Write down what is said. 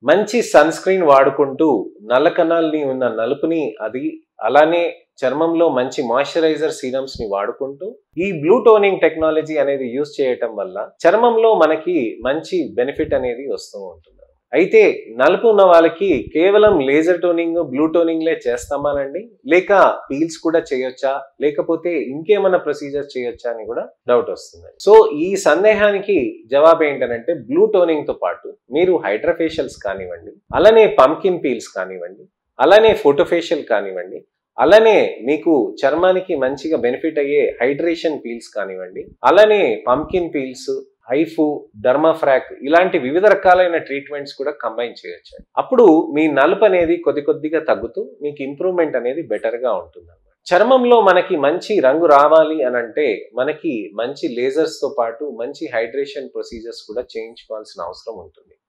మంచి sun screen వాడుకుంటూ నల్ల కణాలని ఉన్న నలుపుని అది అలానే చర్మంలో మంచి మాయిశ్చరైజర్ సీరమ్స్ ని వాడుకుంటూ ఈ బ్లూ టోనింగ్ టెక్నాలజీ అనేది యూజ్ చేయటం వల్ల చర్మంలో మనకి మంచి బెనిఫిట్ అనేది వస్తూ ఉంటుంది అయితే నలుపు ఉన్న వాళ్ళకి కేవలం లేజర్ టోనింగ్ బ్లూ టోనింగ్లే చేస్తామానండి లేక పీల్స్ కూడా చేయొచ్చా లేకపోతే ఇంకేమైనా ప్రొసీజర్ చేయొచ్చా అని కూడా డౌట్ వస్తుంది సో ఈ సందేహానికి జవాబు ఏంటంటే బ్లూ టోనింగ్ తో పాటు మీరు హైడ్రోఫేషియల్స్ కానివ్వండి అలానే పంకిన్ పీల్స్ కానివ్వండి అలానే ఫోటోఫేషియల్ కానివ్వండి అలానే మీకు చర్మానికి మంచిగా బెనిఫిట్ అయ్యే హైడ్రేషన్ పీల్స్ కానివ్వండి అలానే పంకిన్ పీల్స్ హైఫు డర్మాఫ్రాక్ ఇలాంటి వివిధ రకాలైన ట్రీట్మెంట్స్ కూడా కంబైన్ చేయొచ్చు అప్పుడు మీ నలుపు అనేది కొద్ది కొద్దిగా తగ్గుతూ మీకు ఇంప్రూవ్మెంట్ అనేది బెటర్గా ఉంటుంది చర్మంలో మనకి మంచి రంగు రావాలి అని అంటే మనకి మంచి లేజర్స్ తో పాటు మంచి హైడ్రేషన్ ప్రొసీజర్స్ కూడా చేయించుకోవాల్సిన అవసరం ఉంటుంది